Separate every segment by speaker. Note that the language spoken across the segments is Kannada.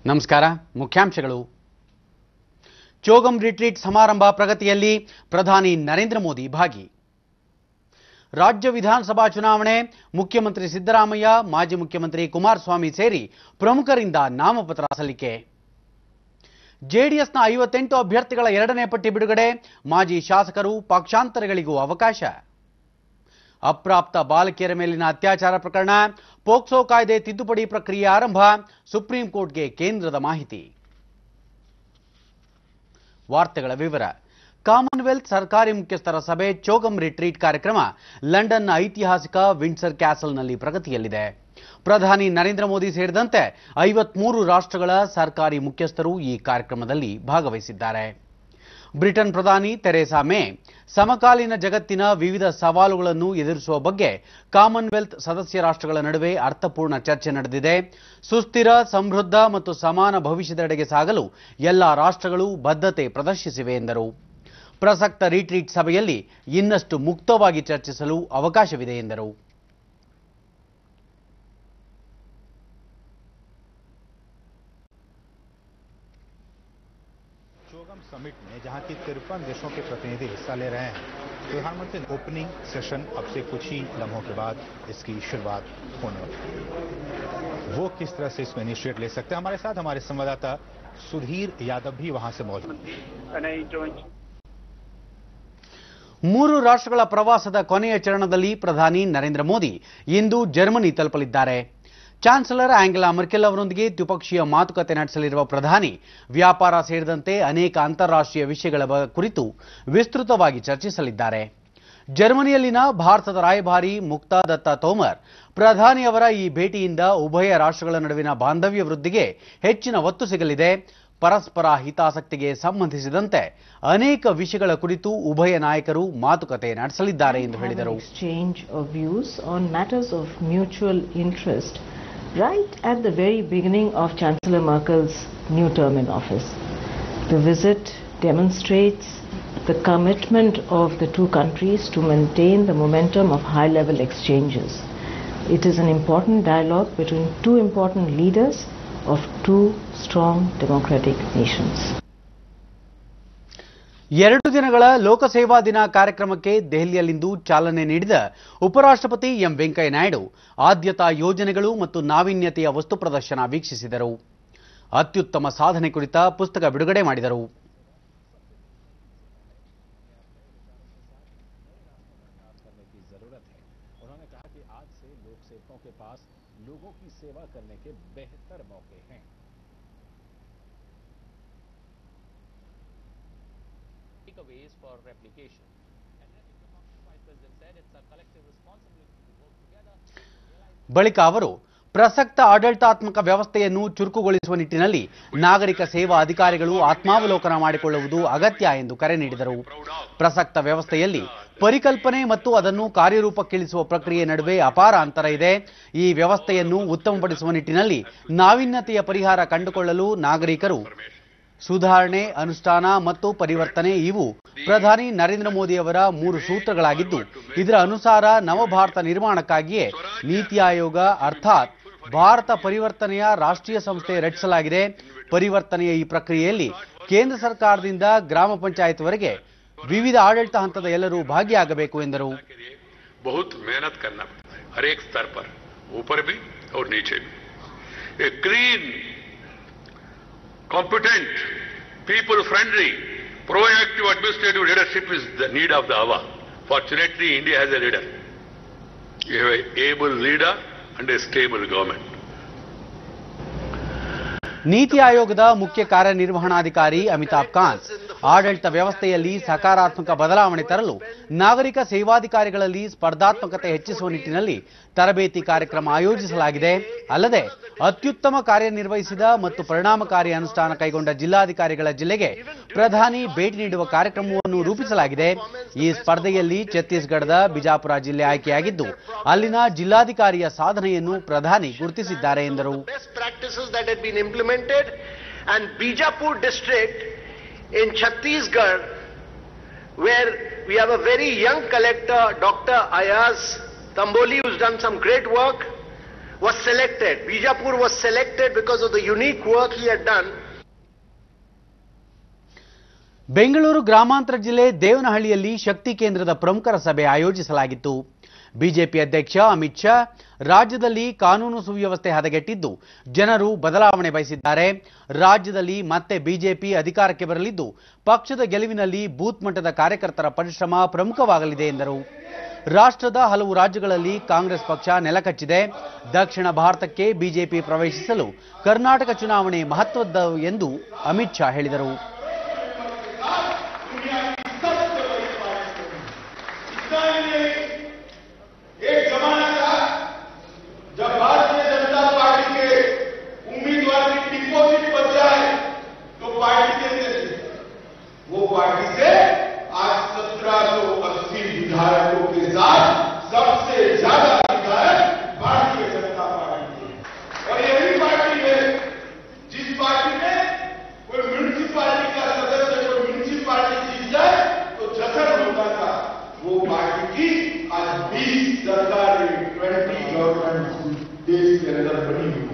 Speaker 1: ನಮಸ್ಕಾರ ಮುಖ್ಯಾಂಶಗಳು ಚೋಗಂ ರಿಟ್ರೀಟ್ ಸಮಾರಂಭ ಪ್ರಗತಿಯಲ್ಲಿ ಪ್ರಧಾನಿ ನರೇಂದ್ರ ಮೋದಿ ಭಾಗಿ ರಾಜ್ಯ ವಿಧಾನಸಭಾ ಚುನಾವಣೆ ಮುಖ್ಯಮಂತ್ರಿ ಸಿದ್ದರಾಮಯ್ಯ ಮಾಜಿ ಮುಖ್ಯಮಂತ್ರಿ ಕುಮಾರಸ್ವಾಮಿ ಸೇರಿ ಪ್ರಮುಖರಿಂದ ನಾಮಪತ್ರ ಸಲ್ಲಿಕೆ ಜೆಡಿಎಸ್ನ ಐವತ್ತೆಂಟು ಅಭ್ಯರ್ಥಿಗಳ ಎರಡನೇ ಪಟ್ಟಿ ಬಿಡುಗಡೆ ಮಾಜಿ ಶಾಸಕರು ಪಕ್ಷಾಂತರಗಳಿಗೂ ಅವಕಾಶ ಅಪ್ರಾಪ್ತ ಬಾಲಕಿಯರ ಮೇಲಿನ ಅತ್ಯಾಚಾರ ಪ್ರಕರಣ ಪೋಕ್ಸೋ ಕಾಯ್ದೆ ತಿದ್ದುಪಡಿ ಪ್ರಕ್ರಿಯೆ ಆರಂಭ ಸುಪ್ರೀಂ ಕೋರ್ಟ್ಗೆ ಕೇಂದ್ರದ ಮಾಹಿತಿ ವಾರ್ತೆಗಳ ವಿವರ ಕಾಮನ್ವೆಲ್ತ್ ಸರ್ಕಾರಿ ಮುಖ್ಯಸ್ಥರ ಸಭೆ ಚೋಗಂ ರಿಟ್ರೀಟ್ ಕಾರ್ಯಕ್ರಮ ಲಂಡನ್ನ ಐತಿಹಾಸಿಕ ವಿಂಡ್ಸರ್ ಕ್ಯಾಸಲ್ನಲ್ಲಿ ಪ್ರಗತಿಯಲ್ಲಿದೆ ಪ್ರಧಾನಿ ನರೇಂದ್ರ ಮೋದಿ ಸೇರಿದಂತೆ ಐವತ್ಮೂರು ರಾಷ್ಟ್ರಗಳ ಸರ್ಕಾರಿ ಮುಖ್ಯಸ್ಥರು ಈ ಕಾರ್ಯಕ್ರಮದಲ್ಲಿ ಭಾಗವಹಿಸಿದ್ದಾರೆ ಬ್ರಿಟನ್ ಪ್ರಧಾನಿ ತೆರೇಸಾ ಮೇ ಸಮಕಾಲೀನ ಜಗತ್ತಿನ ವಿವಿಧ ಸವಾಲುಗಳನ್ನು ಎದುರಿಸುವ ಬಗ್ಗೆ ಕಾಮನ್ವೆಲ್ತ್ ಸದಸ್ಯ ರಾಷ್ಟ್ರಗಳ ನಡುವೆ ಅರ್ಥಪೂರ್ಣ ಚರ್ಚೆ ನಡೆದಿದೆ ಸುಸ್ಥಿರ ಸಮೃದ್ಧ ಮತ್ತು ಸಮಾನ ಭವಿಷ್ಯದೆಡೆಗೆ ಸಾಗಲು ಎಲ್ಲ ರಾಷ್ಟ್ರಗಳು ಬದ್ಧತೆ ಪ್ರದರ್ಶಿಸಿವೆ ಎಂದರು ಪ್ರಸಕ್ತ ರಿಟ್ರೀಟ್ ಸಭೆಯಲ್ಲಿ ಇನ್ನಷ್ಟು ಮುಕ್ತವಾಗಿ ಚರ್ಚಿಸಲು ಅವಕಾಶವಿದೆ ಎಂದರು
Speaker 2: चोगम समिट में जहां की तिरपन देशों के प्रतिनिधि हिस्सा ले रहे हैं प्रधानमंत्री ओपनिंग सेशन अब से कुछ ही लम्हों के बाद इसकी शुरुआत होने वाली है वो किस तरह से इसमें इनिशिएट ले सकते हैं हमारे साथ हमारे संवाददाता सुधीर यादव भी वहां से मौजूद हैं
Speaker 3: and I joined
Speaker 1: ಮೂರು ರಾಷ್ಟ್ರಗಳ ಪ್ರವಾಸದ ಕೊನೆಯ ಚರಣದಲ್ಲಿ ಪ್ರಧಾನಿ ನರೇಂದ್ರ ಮೋದಿ ಇಂದು ಜರ್ಮನಿ ತಲುಪಲಿದ್ದಾರೆ ಚಾನ್ಸಲರ್ ಆಂಗೆಲಾ ಮರ್ಕೆಲ್ ಅವರೊಂದಿಗೆ ದ್ವಿಪಕ್ಷೀಯ ಮಾತುಕತೆ ನಡೆಸಲಿರುವ ಪ್ರಧಾನಿ ವ್ಯಾಪಾರ ಸೇರಿದಂತೆ ಅನೇಕ ಅಂತಾರಾಷ್ಟ್ರೀಯ ವಿಷಯಗಳ ಬ- ಕುರಿತು ವಿಸ್ತೃತವಾಗಿ ಚರ್ಚಿಸಲಿದ್ದಾರೆ ಜರ್ಮನಿಯಲ್ಲಿನ ಭಾರತದ ರಾಯಭಾರಿ ಮುಕ್ತಾ ದತ್ತ ತೋಮರ್ ಪ್ರಧಾನಿಯವರ ಈ ಭೇಟಿಯಿಂದ ಉಭಯ ರಾಷ್ಟ್ರಗಳ ನಡುವಿನ ಬಾಂಧವ್ಯ ವೃದ್ಧಿಗೆ ಹೆಚ್ಚಿನ ಒತ್ತು ಸಿಗಲಿದೆ ಪರಸ್ಪರ ಹಿತಾಸಕ್ತಿಗೆ ಸಂಬಂಧಿಸಿದಂತೆ ಅನೇಕ ವಿಷಯಗಳ ಕುರಿತು ಉಭಯ ನಾಯಕರು ಮಾತುಕತೆ ನಡೆಸಲಿದ್ದಾರೆ ಎಂದು
Speaker 4: have an
Speaker 1: ಹೇಳಿದರು
Speaker 4: exchange of views on matters of mutual interest right at the very beginning of Chancellor Merkel's new term in office. The visit demonstrates the commitment of the two countries to maintain the momentum of high level exchanges. It is an important dialogue between two important leaders of two strong democratic nations.
Speaker 1: ಎರಡು ದಿನಗಳ ಲೋಕಸೇವಾ ದಿನ ಕಾರ್ಯಕ್ರಮಕ್ಕೆ ದೆಹಲಿಯಲ್ಲಿಂದು ಚಾಲನೆ ನೀಡಿದ ಉಪರಾಷ್ಟ್ರಪತಿ ಎಂ ವೆಂಕಯ್ಯ ನಾಯ್ಡು ಆದ್ಯತಾ ಯೋಜನೆಗಳು ಮತ್ತು ನಾವೀನ್ಯತೆಯ ವಸ್ತು ಪ್ರದರ್ಶನ ವೀಕ್ಷಿಸಿದರು ಅತ್ಯುತ್ತಮ ಸಾಧನೆ ಕುರಿತ ಪುಸ್ತಕ ಬಿಡುಗಡೆ ಮಾಡಿದರು
Speaker 5: करने की जरूरत है उन्होंने कहा कि आज से लोक सेवकों के पास लोगों की सेवा करने के बेहतर मौके हैं
Speaker 6: takeaways for replication. And then the Vice President said it's a collective responsibility to work together.
Speaker 1: ಬಳಿಕ ಅವರು ಪ್ರಸಕ್ತ ಆಡಳಿತಾತ್ಮಕ ವ್ಯವಸ್ಥೆಯನ್ನು ಚುರುಕುಗೊಳಿಸುವ ನಿಟ್ಟಿನಲ್ಲಿ ನಾಗರಿಕ ಸೇವಾ ಅಧಿಕಾರಿಗಳು ಆತ್ಮಾವಲೋಕನ ಮಾಡಿಕೊಳ್ಳುವುದು ಅಗತ್ಯ ಎಂದು ಕರೆ ನೀಡಿದರು ಪ್ರಸಕ್ತ ವ್ಯವಸ್ಥೆಯಲ್ಲಿ ಪರಿಕಲ್ಪನೆ ಮತ್ತು ಅದನ್ನು ಕಾರ್ಯರೂಪಕ್ಕಿಳಿಸುವ ಪ್ರಕ್ರಿಯೆ ನಡುವೆ ಅಪಾರ ಅಂತರ ಇದೆ ಈ ವ್ಯವಸ್ಥೆಯನ್ನು ಉತ್ತಮಪಡಿಸುವ ನಿಟ್ಟಿನಲ್ಲಿ ನಾವೀನ್ಯತೆಯ ಪರಿಹಾರ ಕಂಡುಕೊಳ್ಳಲು ನಾಗರಿಕರು ಸುಧಾರಣೆ ಅನುಷ್ಠಾನ ಮತ್ತು ಪರಿವರ್ತನೆ ಇವು ಪ್ರಧಾನಿ ನರೇಂದ್ರ ಮೋದಿಯವರ ಮೂರು ಸೂತ್ರಗಳಾಗಿದ್ದು ಇದರ ಅನುಸಾರ ನವಭಾರತ ನಿರ್ಮಾಣಕ್ಕಾಗಿಯೇ ನೀತಿ ಆಯೋಗ ಅರ್ಥಾತ್ ಭಾರತ ಪರಿವರ್ತನೆಯ ರಾಷ್ಟ್ರೀಯ ಸಂಸ್ಥೆ ರಚಿಸಲಾಗಿದೆ ಪರಿವರ್ತನೆಯ ಈ ಪ್ರಕ್ರಿಯೆಯಲ್ಲಿ ಕೇಂದ್ರ ಸರ್ಕಾರದಿಂದ ಗ್ರಾಮ ಪಂಚಾಯತ್ವರೆಗೆ ವಿವಿಧ ಆಡಳಿತ ಹಂತದ ಎಲ್ಲರೂ ಭಾಗಿಯಾಗಬೇಕು ಎಂದರು
Speaker 7: के लिए बहुत मेहनत करना पड़ता है हर एक स्तर पर ऊपर भी और नीचे भी a clean competent people friendly proactive administrative leadership is the need of the hour. Fortunately, India has a leader. You have an able leader and a stable government.
Speaker 1: ನೀತಿ ಆಯೋಗದ ಮುಖ್ಯ ಕಾರ್ಯನಿರ್ವಹಣಾಧಿಕಾರಿ ಅಮಿತಾಬ್ ಕಾಂತ್ ಆಡಳಿತ ವ್ಯವಸ್ಥೆಯಲ್ಲಿ ಸಕಾರಾತ್ಮಕ ಬದಲಾವಣೆ ತರಲು ನಾಗರಿಕ ಸೇವಾಧಿಕಾರಿಗಳಲ್ಲಿ ಸ್ಪರ್ಧಾತ್ಮಕತೆ ಹೆಚ್ಚಿಸುವ ನಿಟ್ಟಿನಲ್ಲಿ ತರಬೇತಿ ಕಾರ್ಯಕ್ರಮ ಆಯೋಜಿಸಲಾಗಿದೆ ಅಲ್ಲದೆ ಅತ್ಯುತ್ತಮ ಕಾರ್ಯನಿರ್ವಹಿಸಿದ ಮತ್ತು ಪರಿಣಾಮಕಾರಿ ಅನುಷ್ಠಾನ ಕೈಗೊಂಡ ಜಿಲ್ಲಾಧಿಕಾರಿಗಳ ಜಿಲ್ಲೆಗೆ ಪ್ರಧಾನಿ ಭೇಟಿ ನೀಡುವ ಕಾರ್ಯಕ್ರಮವನ್ನು ರೂಪಿಸಲಾಗಿದೆ ಈ ಸ್ಪರ್ಧೆಯಲ್ಲಿ ಛತ್ತೀಸ್ಗಢದ ಬಿಜಾಪುರ ಜಿಲ್ಲೆ ಆಯ್ಕೆಯಾಗಿದ್ದು ಅಲ್ಲಿನ ಜಿಲ್ಲಾಧಿಕಾರಿಯ ಸಾಧನೆಯನ್ನು ಪ್ರಧಾನಿ ಗುರುತಿಸಿದ್ದಾರೆ ಎಂದರು
Speaker 8: best practices that had been implemented and Bijapur district in Chhattisgarh where we have a very young collector, Dr. Ayaz Tamboli, who's done some great work. was selected. Bijapur was selected because of the unique work he had done
Speaker 1: Bengaluru ಗ್ರಾಮಾಂತರ ಜಿಲ್ಲೆ ದೇವನಹಳ್ಳಿಯಲ್ಲಿ ಶಕ್ತಿ ಕೇಂದ್ರದ ಪ್ರಮುಖರ ಸಭೆ ಆಯೋಜಿಸಲಾಗಿತ್ತು ಬಿಜೆಪಿ ಅಧ್ಯಕ್ಷ ಅಮಿತ್ ಶಾ ರಾಜ್ಯದಲ್ಲಿ ಕಾನೂನು ಸುವ್ಯವಸ್ಥೆ ಹದಗೆಟ್ಟಿದ್ದು ಜನರು ಬದಲಾವಣೆ ಬಯಸಿದ್ದಾರೆ ರಾಜ್ಯದಲ್ಲಿ ಮತ್ತೆ ಬಿಜೆಪಿ ಅಧಿಕಾರಕ್ಕೆ ಬರಲಿದ್ದು ಪಕ್ಷದ ಗೆಲುವಿನಲ್ಲಿ ಬೂತ್ ಮಟ್ಟದ ಕಾರ್ಯಕರ್ತರ ಪರಿಶ್ರಮ ಪ್ರಮುಖವಾಗಲಿದೆ ಎಂದರು ರಾಷ್ಟ್ರದ ಹಲವು ರಾಜ್ಯಗಳಲ್ಲಿ ಕಾಂಗ್ರೆಸ್ ಪಕ್ಷ ನೆಲಕಚ್ಚಿದೆ ದಕ್ಷಿಣ ಭಾರತಕ್ಕೆ ಬಿಜೆಪಿ ಪ್ರವೇಶಿಸಲು ಕರ್ನಾಟಕ ಚುನಾವಣೆ ಮಹತ್ವದ್ದು ಎಂದು ಅಮಿತ್ ಶಾ ಹೇಳಿದರು
Speaker 3: एक जमाना था जब भारतीय जनता पार्टी के उम्मीदवार की डिपॉजिट बच जाए तो पार्टी देते थे वो पार्टी से आज सत्रह सौ अस्सी विधायकों के साथ सबसे ज्यादा विधायक भारतीय जनता पार्टी के और यही पार्टी है जिस पार्टी में कोई म्यूनिसिपालिटी का सदस्य कोई म्यूनिसिपालिटी जीत जाए तो जखन होता था वो पार्टी की आज 20 सरकारें 20 गवर्नमेंट देश के अंदर बनी हुई है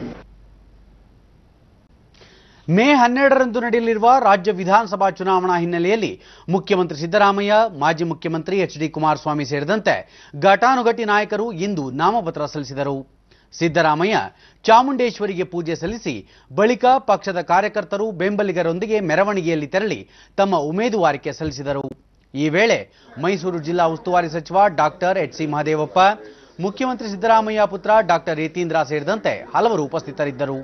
Speaker 1: ಮೇ ಹನ್ನೆರಡರಂದು ನಡೆಯಲಿರುವ ರಾಜ್ಯ ವಿಧಾನಸಭಾ ಚುನಾವಣಾ ಹಿನ್ನೆಲೆಯಲ್ಲಿ ಮುಖ್ಯಮಂತ್ರಿ ಸಿದ್ದರಾಮಯ್ಯ ಮಾಜಿ ಮುಖ್ಯಮಂತ್ರಿ ಎಚ್ ಡಿ ಕುಮಾರಸ್ವಾಮಿ ಸೇರಿದಂತೆ ಘಟಾನುಘಟಿ ನಾಯಕರು ಇಂದು ನಾಮಪತ್ರ ಸಲ್ಲಿಸಿದರು ಸಿದ್ದರಾಮಯ್ಯ ಚಾಮುಂಡೇಶ್ವರಿಗೆ ಪೂಜೆ ಸಲ್ಲಿಸಿ ಬಳಿಕ ಪಕ್ಷದ ಕಾರ್ಯಕರ್ತರು ಬೆಂಬಲಿಗರೊಂದಿಗೆ ಮೆರವಣಿಗೆಯಲ್ಲಿ ತೆರಳಿ ತಮ್ಮ ಉಮೇದುವಾರಿಕೆ ಸಲ್ಲಿಸಿದರು ಈ ವೇಳೆ ಮೈಸೂರು ಜಿಲ್ಲಾ ಉಸ್ತುವಾರಿ ಸಚಿವ ಡಾಕ್ಟರ್ ಎಚ್ ಸಿ ಮಹದೇವಪ್ಪ ಮುಖ್ಯಮಂತ್ರಿ ಸಿದ್ದರಾಮಯ್ಯ ಪುತ್ರ ಡಾಕ್ಟರ್ ಯತೀಂದ್ರ ಸೇರಿದಂತೆ ಹಲವರು ಉಪಸ್ಥಿತರಿದ್ದರು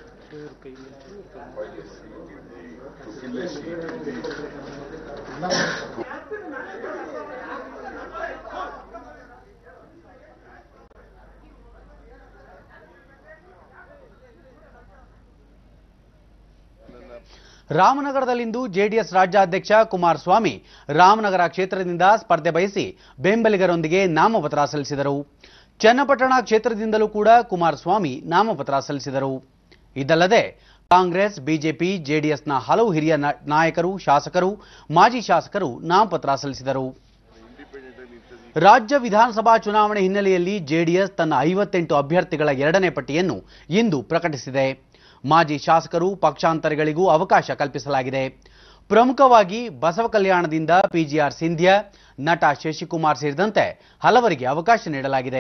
Speaker 1: ರಾಮನಗರದಲ್ಲಿಂದು ಜೆಡಿಎಸ್ ರಾಜ್ಯಾಧ್ಯಕ್ಷ ಕುಮಾರಸ್ವಾಮಿ ರಾಮನಗರ ಕ್ಷೇತ್ರದಿಂದ ಸ್ಪರ್ಧೆ ಬಯಸಿ ಬೆಂಬಲಿಗರೊಂದಿಗೆ ನಾಮಪತ್ರ ಸಲ್ಲಿಸಿದರು ಚನ್ನಪಟ್ಟಣ ಕ್ಷೇತ್ರದಿಂದಲೂ ಕೂಡ ಕುಮಾರಸ್ವಾಮಿ ನಾಮಪತ್ರ ಸಲ್ಲಿಸಿದರು ಇದಲ್ಲದೆ ಕಾಂಗ್ರೆಸ್ ಬಿಜೆಪಿ ಜೆಡಿಎಸ್ನ ಹಲವು ಹಿರಿಯ ನ- ನಾಯಕರು ಶಾಸಕರು ಮಾಜಿ ಶಾಸಕರು ನಾಮಪತ್ರ ಸಲ್ಲಿಸಿದರು ರಾಜ್ಯ ವಿಧಾನಸಭಾ ಚುನಾವಣೆ ಹಿನ್ನೆಲೆಯಲ್ಲಿ ಜೆಡಿಎಸ್ ತನ್ನ ಐವತ್ತೆಂಟು ಅಭ್ಯರ್ಥಿಗಳ ಎರಡನೇ ಪಟ್ಟಿಯನ್ನು ಇಂದು ಪ್ರಕಟಿಸಿದೆ ಮಾಜಿ ಶಾಸಕರು ಪಕ್ಷಾಂತರಿಗಳಿಗೂ ಅವಕಾಶ ಕಲ್ಪಿಸಲಾಗಿದೆ ಪ್ರಮುಖವಾಗಿ ಬಸವ ಕಲ್ಯಾಣದಿಂದ ಪಿಜಿಆರ್ ಸಿಂಧ್ಯಾ ನಟ ಶಶಿಕುಮಾರ್ ಸೇರಿದಂತೆ ಹಲವರಿಗೆ ಅವಕಾಶ ನೀಡಲಾಗಿದೆ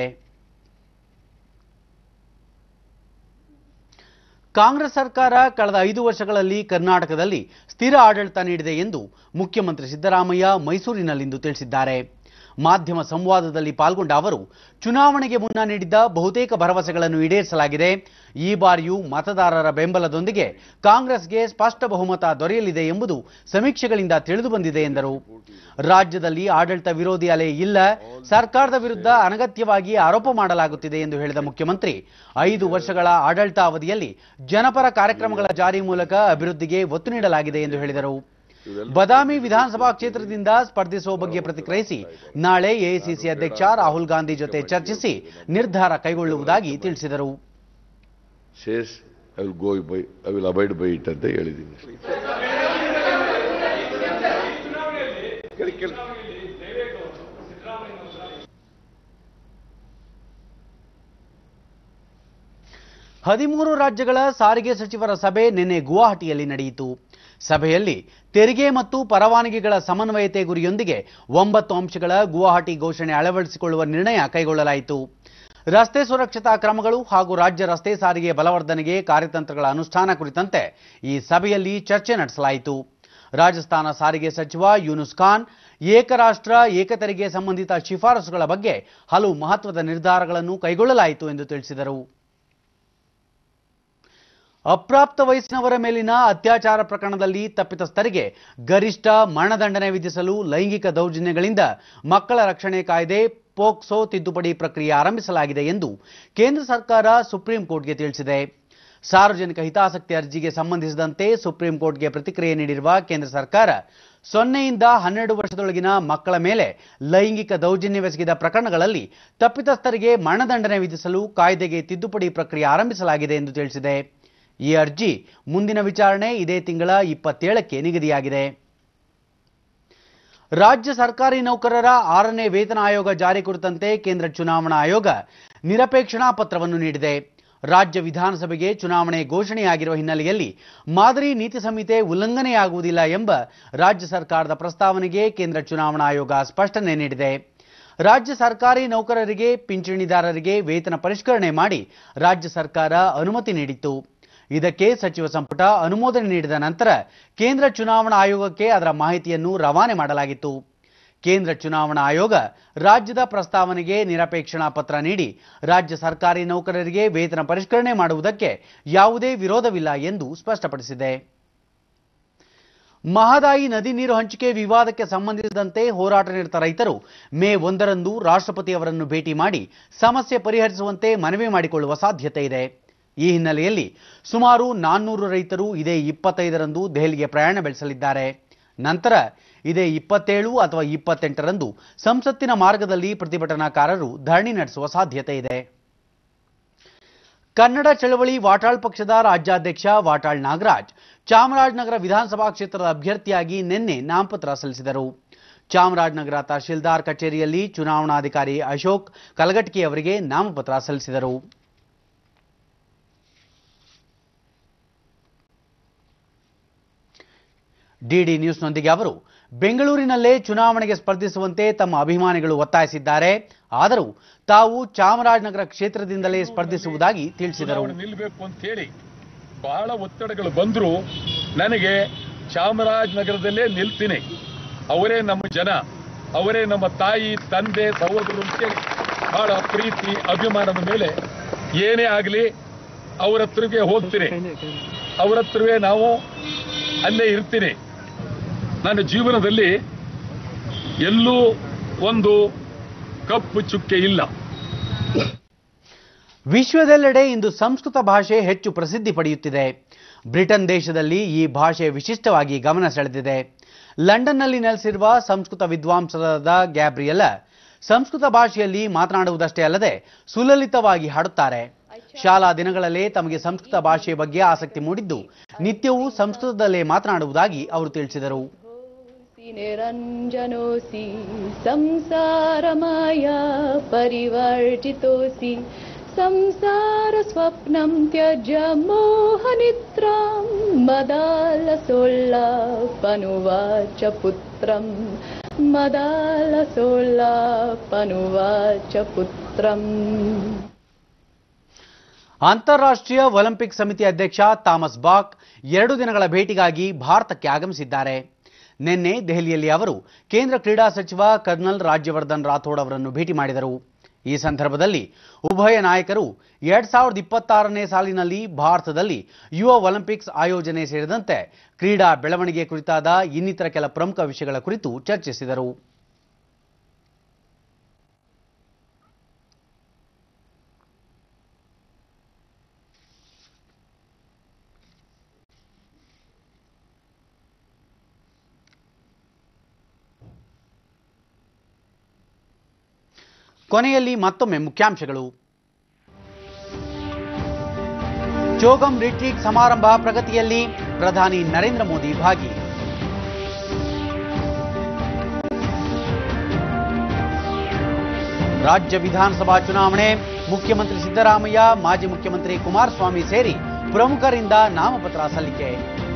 Speaker 1: ಕಾಂಗ್ರೆಸ್ ಸರ್ಕಾರ ಕಳೆದ ಐದು ವರ್ಷಗಳಲ್ಲಿ ಕರ್ನಾಟಕದಲ್ಲಿ ಸ್ಥಿರ ಆಡಳಿತ ನೀಡಿದೆ ಎಂದು ಮುಖ್ಯಮಂತ್ರಿ ಸಿದ್ದರಾಮಯ್ಯ ಮೈಸೂರಿನಲ್ಲಿಂದು ತಿಳಿಸಿದ್ದಾರೆ ಮಾಧ್ಯಮ ಸಂವಾದದಲ್ಲಿ ಪಾಲ್ಗೊಂಡ ಅವರು ಚುನಾವಣೆಗೆ ಮುನ್ನ ನೀಡಿದ್ದ ಬಹುತೇಕ ಭರವಸೆಗಳನ್ನು ಈಡೇರಿಸಲಾಗಿದೆ ಈ ಬಾರಿಯೂ ಮತದಾರರ ಬೆಂಬಲದೊಂದಿಗೆ ಕಾಂಗ್ರೆಸ್ಗೆ ಸ್ಪಷ್ಟ ಬಹುಮತ ದೊರೆಯಲಿದೆ ಎಂಬುದು ಸಮೀಕ್ಷೆಗಳಿಂದ ತಿಳಿದು ಬಂದಿದೆ ಎಂದರು ರಾಜ್ಯದಲ್ಲಿ ಆಡಳಿತ ವಿರೋಧಿ ಅಲೆ ಇಲ್ಲ ಸರ್ಕಾರದ ವಿರುದ್ಧ ಅನಗತ್ಯವಾಗಿ ಆರೋಪ ಮಾಡಲಾಗುತ್ತಿದೆ ಎಂದು ಹೇಳಿದ ಮುಖ್ಯಮಂತ್ರಿ ಐದು ವರ್ಷಗಳ ಆಡಳಿತ ಅವಧಿಯಲ್ಲಿ ಜನಪರ ಕಾರ್ಯಕ್ರಮಗಳ ಜಾರಿ ಮೂಲಕ ಅಭಿವೃದ್ಧಿಗೆ ಒತ್ತು ನೀಡಲಾಗಿದೆ ಎಂದು ಹೇಳಿದರು ಬದಾಮಿ ವಿಧಾನಸಭಾ ಕ್ಷೇತ್ರದಿಂದ ಸ್ಪರ್ಧಿಸುವ ಬಗ್ಗೆ ಪ್ರತಿಕ್ರಿಯಿಸಿ ನಾಳೆ ಎಐಸಿಸಿ ಅಧ್ಯಕ್ಷ ರಾಹುಲ್ ಗಾಂಧಿ ಜೊತೆ ಚರ್ಚಿಸಿ ನಿರ್ಧಾರ ಕೈಗೊಳ್ಳುವುದಾಗಿ ತಿಳಿಸಿದರು
Speaker 9: ಶೇಷ್ I will go by I will abide by it ಅಂತ ಹೇಳಿದ್ದೀನಿ ಕೇಳಿ ಕೇಳಿ
Speaker 1: ಹದಿಮೂರು ರಾಜ್ಯಗಳ ಸಾರಿಗೆ ಸಚಿವರ ಸಭೆ ನಿನ್ನೆ ಗುವಾಹಟಿಯಲ್ಲಿ ನಡೆಯಿತು ಸಭೆಯಲ್ಲಿ ತೆರಿಗೆ ಮತ್ತು ಪರವಾನಗಿಗಳ ಸಮನ್ವಯತೆ ಗುರಿಯೊಂದಿಗೆ ಒಂಬತ್ತು ಅಂಶಗಳ ಗುವಾಹಟಿ ಘೋಷಣೆ ಅಳವಡಿಸಿಕೊಳ್ಳುವ ನಿರ್ಣಯ ಕೈಗೊಳ್ಳಲಾಯಿತು ರಸ್ತೆ ಸುರಕ್ಷತಾ ಕ್ರಮಗಳು ಹಾಗೂ ರಾಜ್ಯ ರಸ್ತೆ ಸಾರಿಗೆ ಬಲವರ್ಧನೆಗೆ ಕಾರ್ಯತಂತ್ರಗಳ ಅನುಷ್ಠಾನ ಕುರಿತಂತೆ ಈ ಸಭೆಯಲ್ಲಿ ಚರ್ಚೆ ನಡೆಸಲಾಯಿತು ರಾಜಸ್ಥಾನ ಸಾರಿಗೆ ಸಚಿವ ಯೂನುಸ್ ಖಾನ್ ಏಕರಾಷ್ಟ್ರ ಏಕತೆರಿಗೆ ಸಂಬಂಧಿತ ಶಿಫಾರಸುಗಳ ಬಗ್ಗೆ ಹಲವು ಮಹತ್ವದ ನಿರ್ಧಾರಗಳನ್ನು ಕೈಗೊಳ್ಳಲಾಯಿತು ಎಂದು ತಿಳಿಸಿದರು ಅಪ್ರಾಪ್ತ ವಯಸ್ಸಿನವರ ಮೇಲಿನ ಅತ್ಯಾಚಾರ ಪ್ರಕರಣದಲ್ಲಿ ತಪ್ಪಿತಸ್ಥರಿಗೆ ಗರಿಷ್ಠ ಮರಣದಂಡನೆ ವಿಧಿಸಲು ಲೈಂಗಿಕ ದೌರ್ಜನ್ಯಗಳಿಂದ ಮಕ್ಕಳ ರಕ್ಷಣೆ ಕಾಯ್ದೆ ಪೋಕ್ಸೋ ತಿದ್ದುಪಡಿ ಪ್ರಕ್ರಿಯೆ ಆರಂಭಿಸಲಾಗಿದೆ ಎಂದು ಕೇಂದ್ರ ಸರ್ಕಾರ ಸುಪ್ರೀಂ ಕೋರ್ಟ್ಗೆ ತಿಳಿಸಿದೆ ಸಾರ್ವಜನಿಕ ಹಿತಾಸಕ್ತಿ ಅರ್ಜಿಗೆ ಸಂಬಂಧಿಸಿದಂತೆ ಸುಪ್ರೀಂ ಕೋರ್ಟ್ಗೆ ಪ್ರತಿಕ್ರಿಯೆ ನೀಡಿರುವ ಕೇಂದ್ರ ಸರ್ಕಾರ ಸೊನ್ನೆಯಿಂದ ಹನ್ನೆರಡು ವರ್ಷದೊಳಗಿನ ಮಕ್ಕಳ ಮೇಲೆ ಲೈಂಗಿಕ ದೌರ್ಜನ್ಯವೆಸಗಿದ ಪ್ರಕರಣಗಳಲ್ಲಿ ತಪ್ಪಿತಸ್ಥರಿಗೆ ಮರಣದಂಡನೆ ವಿಧಿಸಲು ಕಾಯ್ದೆಗೆ ತಿದ್ದುಪಡಿ ಪ್ರಕ್ರಿಯೆ ಆರಂಭಿಸಲಾಗಿದೆ ಎಂದು ತಿಳಿಸಿದೆ ಈ ಅರ್ಜಿ ಮುಂದಿನ ವಿಚಾರಣೆ ಇದೇ ತಿಂಗಳ ಇಪ್ಪತ್ತೇಳಕ್ಕೆ ನಿಗದಿಯಾಗಿದೆ ರಾಜ್ಯ ಸರ್ಕಾರಿ ನೌಕರರ ಆರನೇ ವೇತನ ಆಯೋಗ ಜಾರಿ ಕುರಿತಂತೆ ಕೇಂದ್ರ ಚುನಾವಣಾ ಆಯೋಗ ನಿರಪೇಕ್ಷಣಾ ಪತ್ರವನ್ನು ನೀಡಿದೆ ರಾಜ್ಯ ವಿಧಾನಸಭೆಗೆ ಚುನಾವಣೆ ಘೋಷಣೆಯಾಗಿರುವ ಹಿನ್ನೆಲೆಯಲ್ಲಿ ಮಾದರಿ ನೀತಿ ಸಂಹಿತೆ ಉಲ್ಲಂಘನೆಯಾಗುವುದಿಲ್ಲ ಎಂಬ ರಾಜ್ಯ ಸರ್ಕಾರದ ಪ್ರಸ್ತಾವನೆಗೆ ಕೇಂದ್ರ ಚುನಾವಣಾ ಆಯೋಗ ಸ್ಪಷ್ಟನೆ ನೀಡಿದೆ ರಾಜ್ಯ ಸರ್ಕಾರಿ ನೌಕರರಿಗೆ ಪಿಂಚಣಿದಾರರಿಗೆ ವೇತನ ಪರಿಷ್ಕರಣೆ ಮಾಡಿ ರಾಜ್ಯ ಸರ್ಕಾರ ಅನುಮತಿ ನೀಡಿತ್ತು ಇದಕ್ಕೆ ಸಚಿವ ಸಂಪುಟ ಅನುಮೋದನೆ ನೀಡಿದ ನಂತರ ಕೇಂದ್ರ ಚುನಾವಣಾ ಆಯೋಗಕ್ಕೆ ಅದರ ಮಾಹಿತಿಯನ್ನು ರವಾನೆ ಮಾಡಲಾಗಿತ್ತು ಕೇಂದ್ರ ಚುನಾವಣಾ ಆಯೋಗ ರಾಜ್ಯದ ಪ್ರಸ್ತಾವನೆಗೆ ನಿರಪೇಕ್ಷಣಾ ಪತ್ರ ನೀಡಿ ರಾಜ್ಯ ಸರ್ಕಾರಿ ನೌಕರರಿಗೆ ವೇತನ ಪರಿಷ್ಕರಣೆ ಮಾಡುವುದಕ್ಕೆ ಯಾವುದೇ ವಿರೋಧವಿಲ್ಲ ಎಂದು ಸ್ಪಷ್ಟಪಡಿಸಿದೆ ಮಹದಾಯಿ ನದಿ ನೀರು ಹಂಚಿಕೆ ವಿವಾದಕ್ಕೆ ಸಂಬಂಧಿಸಿದಂತೆ ಹೋರಾಟ ನಿರತ ರೈತರು ಮೇ ಒಂದರಂದು ರಾಷ್ಟ್ರಪತಿ ಅವರನ್ನು ಭೇಟಿ ಮಾಡಿ ಸಮಸ್ಯೆ ಪರಿಹರಿಸುವಂತೆ ಮನವಿ ಮಾಡಿಕೊಳ್ಳುವ ಸಾಧ್ಯತೆ ಇದೆ ಈ ಹಿನ್ನೆಲೆಯಲ್ಲಿ ಸುಮಾರು ನಾನ್ನೂರು ರೈತರು ಇದೇ ಇಪ್ಪತ್ತೈದರಂದು ದೆಹಲಿಗೆ ಪ್ರಯಾಣ ಬೆಳೆಸಲಿದ್ದಾರೆ ನಂತರ ಇದೇ ಇಪ್ಪತ್ತೇಳು ಅಥವಾ ಇಪ್ಪತ್ತೆಂಟರಂದು ಸಂಸತ್ತಿನ ಮಾರ್ಗದಲ್ಲಿ ಪ್ರತಿಭಟನಾಕಾರರು ಧರಣಿ ನಡೆಸುವ ಸಾಧ್ಯತೆ ಇದೆ ಕನ್ನಡ ಚಳವಳಿ ವಾಟಾಳ್ ಪಕ್ಷದ ರಾಜ್ಯಾಧ್ಯಕ್ಷ ವಾಟಾಳ್ ನಾಗರಾಜ್ ಚಾಮರಾಜನಗರ ವಿಧಾನಸಭಾ ಕ್ಷೇತ್ರದ ಅಭ್ಯರ್ಥಿಯಾಗಿ ನಿನ್ನೆ ನಾಮಪತ್ರ ಸಲ್ಲಿಸಿದರು ಚಾಮರಾಜನಗರ ತಹಶೀಲ್ದಾರ್ ಕಚೇರಿಯಲ್ಲಿ ಚುನಾವಣಾಧಿಕಾರಿ ಅಶೋಕ್ ಕಲಗಟ್ಟಿ ಅವರಿಗೆ ನಾಮಪತ್ರ ಸಲ್ಲಿಸಿದರು ಡಿಡಿ ನ್ಯೂಸ್ನೊಂದಿಗೆ ಅವರು ಬೆಂಗಳೂರಿನಲ್ಲೇ ಚುನಾವಣೆಗೆ ಸ್ಪರ್ಧಿಸುವಂತೆ ತಮ್ಮ ಅಭಿಮಾನಿಗಳು ಒತ್ತಾಯಿಸಿದ್ದಾರೆ ಆದರೂ ತಾವು ಚಾಮರಾಜನಗರ ಕ್ಷೇತ್ರದಿಂದಲೇ ಸ್ಪರ್ಧಿಸುವುದಾಗಿ ತಿಳಿಸಿದರು
Speaker 10: ಚುನಾವಣೆ ನಿಲ್ಲಬೇಕು ಅಂತ ಹೇಳಿ ಬಹಳ ಒತ್ತಡಗಳು ಬಂದ್ರು ನನಗೆ ಚಾಮರಾಜನಗರದಲ್ಲೇ ನಿಲ್ತೀನಿ ಅವರೇ ನಮ್ಮ ಜನ ಅವರೇ ನಮ್ಮ ತಾಯಿ ತಂದೆ ಸಹೋದರರು ಅಂತೇಳಿ ಬಹಳ ಪ್ರೀತಿ ಅಭಿಮಾನದ ಮೇಲೆ ಏನೇ ಆಗಲಿ ಅವರ ಹತ್ರಗೆ ಹೋಗ್ತೀನಿ ಅವರ ಹತ್ರವೇ ನಾವು ಅಲ್ಲೇ ಇರ್ತೀನಿ ನನ್ನ ಜೀವನದಲ್ಲಿ ಎಲ್ಲೂ ಒಂದು ಕಪ್ಪು ಚುಕ್ಕೆ ಇಲ್ಲ
Speaker 1: ವಿಶ್ವದೆಲ್ಲೆಡೆ ಇಂದು ಸಂಸ್ಕೃತ ಭಾಷೆ ಹೆಚ್ಚು ಪ್ರಸಿದ್ಧಿ ಪಡೆಯುತ್ತಿದೆ ಬ್ರಿಟನ್ ದೇಶದಲ್ಲಿ ಈ ಭಾಷೆ ವಿಶಿಷ್ಟವಾಗಿ ಗಮನ ಸೆಳೆದಿದೆ ಲಂಡನ್ನಲ್ಲಿ ನೆಲೆಸಿರುವ ಸಂಸ್ಕೃತ ವಿದ್ವಾಂಸರಾದ ಗ್ಯಾಬ್ರಿಯಲ ಸಂಸ್ಕೃತ ಭಾಷೆಯಲ್ಲಿ ಮಾತನಾಡುವುದಷ್ಟೇ ಅಲ್ಲದೆ ಸುಲಲಿತವಾಗಿ ಹಾಡುತ್ತಾರೆ ಶಾಲಾ ದಿನಗಳಲ್ಲೇ ತಮಗೆ ಸಂಸ್ಕೃತ ಭಾಷೆಯ ಬಗ್ಗೆ ಆಸಕ್ತಿ ಮೂಡಿದ್ದು ನಿತ್ಯವೂ ಸಂಸ್ಕೃತದಲ್ಲೇ ಮಾತನಾಡುವುದಾಗಿ ಅವರು ತಿಳಿಸಿದರು
Speaker 11: निरञ्जनोऽसि संसारमाया परिवर्जितोऽसि संसारस्वप्नं त्यज मोहनिद्रां मदालसोल्लापनुवाच पुत्रम् मदालसोल्लापनुवाच पुत्रम्
Speaker 1: ಅಂತಾರಾಷ್ಟ್ರೀಯ ಒಲಿಂಪಿಕ್ ಸಮಿತಿ ಅಧ್ಯಕ್ಷ ಥಾಮಸ್ ಬಾಕ್ ಎರಡು ದಿನಗಳ ಭೇಟಿಗಾಗಿ ಭಾರತಕ್ಕೆ ಆಗಮಿಸಿದ್ದಾರೆ ನಿನ್ನೆ ದೆಹಲಿಯಲ್ಲಿ ಅವರು ಕೇಂದ್ರ ಕ್ರೀಡಾ ಸಚಿವ ಕರ್ನಲ್ ರಾಜ್ಯವರ್ಧನ್ ರಾಥೋಡ್ ಅವರನ್ನು ಭೇಟಿ ಮಾಡಿದರು ಈ ಸಂದರ್ಭದಲ್ಲಿ ಉಭಯ ನಾಯಕರು ಎರಡ್ ಸಾವಿರದ ಇಪ್ಪತ್ತಾರನೇ ಸಾಲಿನಲ್ಲಿ ಭಾರತದಲ್ಲಿ ಯುವ ಒಲಿಂಪಿಕ್ಸ್ ಆಯೋಜನೆ ಸೇರಿದಂತೆ ಕ್ರೀಡಾ ಬೆಳವಣಿಗೆ ಕುರಿತಾದ ಇನ್ನಿತರ ಕೆಲ ಪ್ರಮುಖ ವಿಷಯಗಳ ಕುರಿತು ಚರ್ಚಿಸಿದರು ಕೊನೆಯಲ್ಲಿ ಮತ್ತೊಮ್ಮೆ ಮುಖ್ಯಾಂಶಗಳು ಚೋಗಂ ರಿಟ್ರೀಟ್ ಸಮಾರಂಭ ಪ್ರಗತಿಯಲ್ಲಿ ಪ್ರಧಾನಿ ನರೇಂದ್ರ ಮೋದಿ ಭಾಗಿ ರಾಜ್ಯ ವಿಧಾನಸಭಾ ಚುನಾವಣೆ ಮುಖ್ಯಮಂತ್ರಿ ಸಿದ್ದರಾಮಯ್ಯ ಮಾಜಿ ಮುಖ್ಯಮಂತ್ರಿ ಕುಮಾರಸ್ವಾಮಿ ಸೇರಿ ಪ್ರಮುಖರಿಂದ ನಾಮಪತ್ರ ಸಲ್ಲಿಕೆ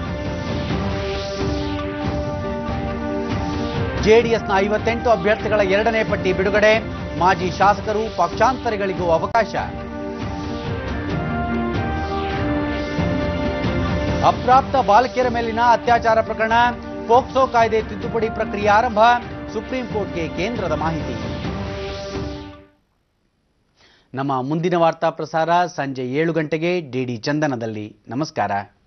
Speaker 1: ಜೆಡಿಎಸ್ನ ಐವತ್ತೆಂಟು ಅಭ್ಯರ್ಥಿಗಳ ಎರಡನೇ ಪಟ್ಟಿ ಬಿಡುಗಡೆ ಮಾಜಿ ಶಾಸಕರು ಪಕ್ಷಾಂತರಿಗಳಿಗೂ ಅವಕಾಶ ಅಪ್ರಾಪ್ತ ಬಾಲಕಿಯರ ಮೇಲಿನ ಅತ್ಯಾಚಾರ ಪ್ರಕರಣ ಪೋಕ್ಸೋ ಕಾಯ್ದೆ ತಿದ್ದುಪಡಿ ಪ್ರಕ್ರಿಯೆ ಆರಂಭ ಸುಪ್ರೀಂ ಕೋರ್ಟ್ಗೆ ಕೇಂದ್ರದ ಮಾಹಿತಿ ನಮ್ಮ ಮುಂದಿನ ವಾರ್ತಾ ಪ್ರಸಾರ ಸಂಜೆ ಏಳು ಗಂಟೆಗೆ ಡಿಡಿ ಚಂದನದಲ್ಲಿ ನಮಸ್ಕಾರ